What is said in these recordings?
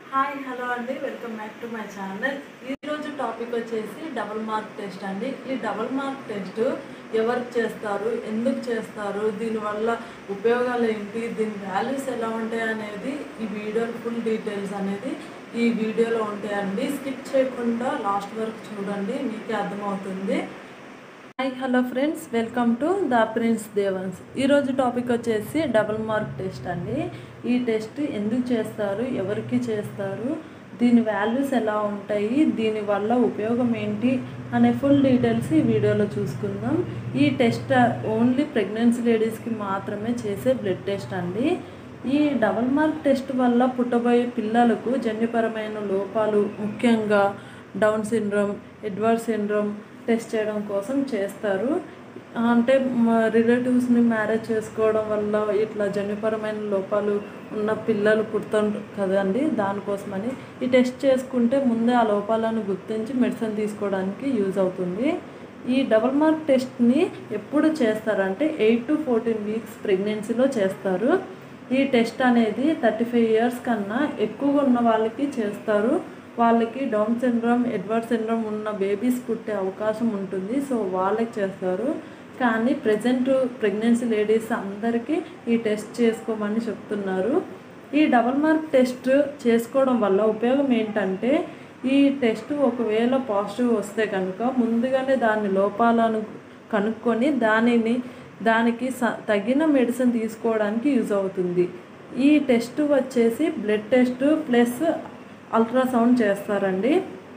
hi hello అండి welcome back to my channel ఈరోజు topic వచ్చేసి డబుల్ మార్క్ టెస్ట్ అండి ఈ డబుల్ మార్క్ టెస్ట్ ఎవరికి చేస్తారు ఎందుకు చేస్తారు దీనివల్ల ఉపయోగాలు ఏంటి దీని వాల్యూస్ ఎలా ఉంటాయి అనేది ఈ వీడియో ఫుల్ డీటెయిల్స్ అనేది ఈ వీడియోలో ఉంటాయండి స్కిప్ చేయకుండా లాస్ట్ వరకు చూడండి మీకే అర్థమవుతుంది hi hello friends welcome to the prince Devans ఈరోజు టాపిక్ వచ్చేసి డబుల్ మార్క్ టెస్ట్ అండి ఈ టెస్ట్ ఎందుకు చేస్తారు ఎవరికి చేస్తారు దీని వాల్యూస్ ఎలా ఉంటాయి దీనివల్ల ఉపయోగం ఏంటి అనే ఫుల్ డీటెయిల్స్ ఈ వీడియోలో చూసుకుందాం ఈ టెస్ట్ ఓన్లీ ప్రెగ్నెన్సీ లేడీస్కి మాత్రమే చేసే బ్లడ్ టెస్ట్ అండి ఈ డబుల్ మార్క్ టెస్ట్ వల్ల పుట్టబోయే పిల్లలకు జన్యుపరమైన లోపాలు ముఖ్యంగా Down syndrome Edward syndrome test చేయడం కోసం చేస్తారు అంటే రిలేటివ్స్ని మ్యారేజ్ చేసుకోవడం వల్ల ఇట్లా జన్యుపరమైన లోపాలు ఉన్న పిల్లలు పుడతారు కదండి దానికోసమని ఈ టెస్ట్ చేసుకుంటే ముందే ఆ లోపాలను గుర్తించి మెడిసిన్ తీసుకోవడానికి యూజ్ అవుతుంది ఈ డబుల్ మార్క్ టెస్ట్ని ఎప్పుడు చేస్తారంటే ఎయిట్ టు ఫోర్టీన్ వీక్స్ ప్రెగ్నెన్సీలో చేస్తారు ఈ టెస్ట్ అనేది థర్టీ ఫైవ్ ఇయర్స్ కన్నా ఎక్కువగా ఉన్న వాళ్ళకి చేస్తారు వాళ్ళకి డౌన్ సిండ్రోమ్ ఎడ్వర్డ్ సిండ్రోమ్ ఉన్న బేబీస్ పుట్టే అవకాశం ఉంటుంది సో వాళ్ళకి చేస్తారు కానీ ప్రజెంట్ ప్రెగ్నెన్సీ లేడీస్ అందరికీ ఈ టెస్ట్ చేసుకోమని చెప్తున్నారు ఈ డబల్ మార్క్ టెస్ట్ చేసుకోవడం వల్ల ఉపయోగం ఏంటంటే ఈ టెస్ట్ ఒకవేళ పాజిటివ్ వస్తే కనుక ముందుగానే దాని లోపాలను కనుక్కొని దానిని దానికి స తగిన మెడిసిన్ తీసుకోవడానికి యూజ్ అవుతుంది ఈ టెస్ట్ వచ్చేసి బ్లడ్ టెస్ట్ ప్లస్ అల్ట్రాసౌండ్ చేస్తారండి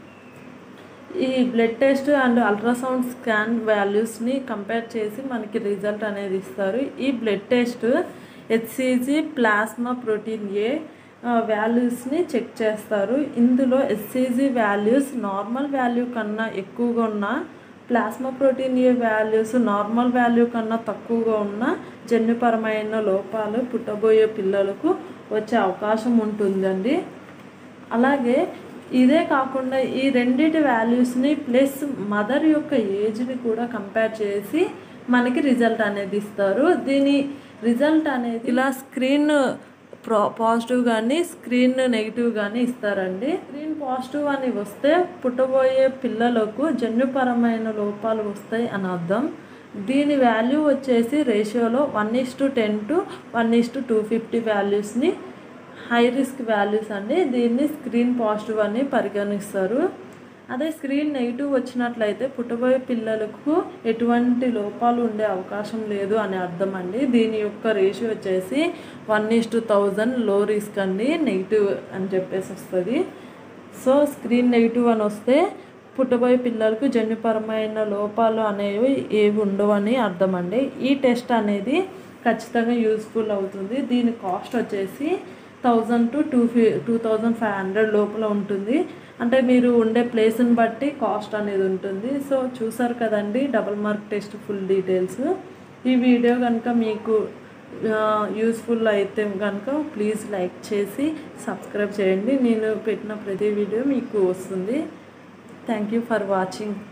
ఈ blood test and ultrasound scan వాల్యూస్ని కంపేర్ చేసి మనకి రిజల్ట్ అనేది ఇస్తారు ఈ blood test HCG plasma protein A వాల్యూస్ని చెక్ చేస్తారు ఇందులో హెచ్సిజి వాల్యూస్ నార్మల్ వాల్యూ కన్నా ఎక్కువగా ఉన్న plasma protein A values normal value కన్నా తక్కువగా ఉన్న జన్యుపరమైన లోపాలు పుట్టబోయే పిల్లలకు వచ్చే అవకాశం ఉంటుందండి అలాగే ఇదే కాకుండా ఈ రెండిటి వాల్యూస్ని ప్లస్ మదర్ యొక్క ఏజ్ని కూడా కంపేర్ చేసి మనకి రిజల్ట్ అనేది ఇస్తారు దీని రిజల్ట్ అనేది ఇలా స్క్రీన్ ప్రో పాజిటివ్ కానీ స్క్రీన్ నెగిటివ్ కానీ ఇస్తారండి స్క్రీన్ పాజిటివ్ అని వస్తే పుట్టబోయే పిల్లలకు జన్యుపరమైన లోపాలు వస్తాయి అని అర్థం దీని వాల్యూ వచ్చేసి రేషియోలో one is to ten to one is to two fifty వాల్యూస్ని హై రిస్క్ వాల్యూస్ అండి దీన్ని స్క్రీన్ పాజిటివ్ అని పరిగణిస్తారు అదే స్క్రీన్ నెగిటివ్ వచ్చినట్లయితే పుట్టబోయే పిల్లలకు ఎటువంటి లోపాలు ఉండే అవకాశం లేదు అని అర్థం అండి దీని యొక్క రేషియో వచ్చేసి one is to thousand low risk అండి నెగిటివ్ అని చెప్పేసి వస్తుంది సో స్క్రీన్ నెగిటివ్ అని వస్తే పుట్టబోయే పిల్లలకు జన్యుపరమైన లోపాలు అనేవి ఏవి ఉండవని అర్థం అండి ఈ టెస్ట్ అనేది ఖచ్చితంగా యూస్ఫుల్ అవుతుంది దీని కాస్ట్ వచ్చేసి thousand to two fifty two thousand five hundred లోపల ఉంటుంది అంటే మీరు ఉండే ప్లేస్ని బట్టి కాస్ట్ అనేది ఉంటుంది సో చూసారు కదండి double mark test full details ఈ వీడియో కనుక మీకు యూస్ఫుల్ అయితే కనుక ప్లీజ్ లైక్ చేసి సబ్స్క్రైబ్ చేయండి నేను పెట్టిన ప్రతి వీడియో మీకు వస్తుంది థ్యాంక్ యూ ఫర్ వాచింగ్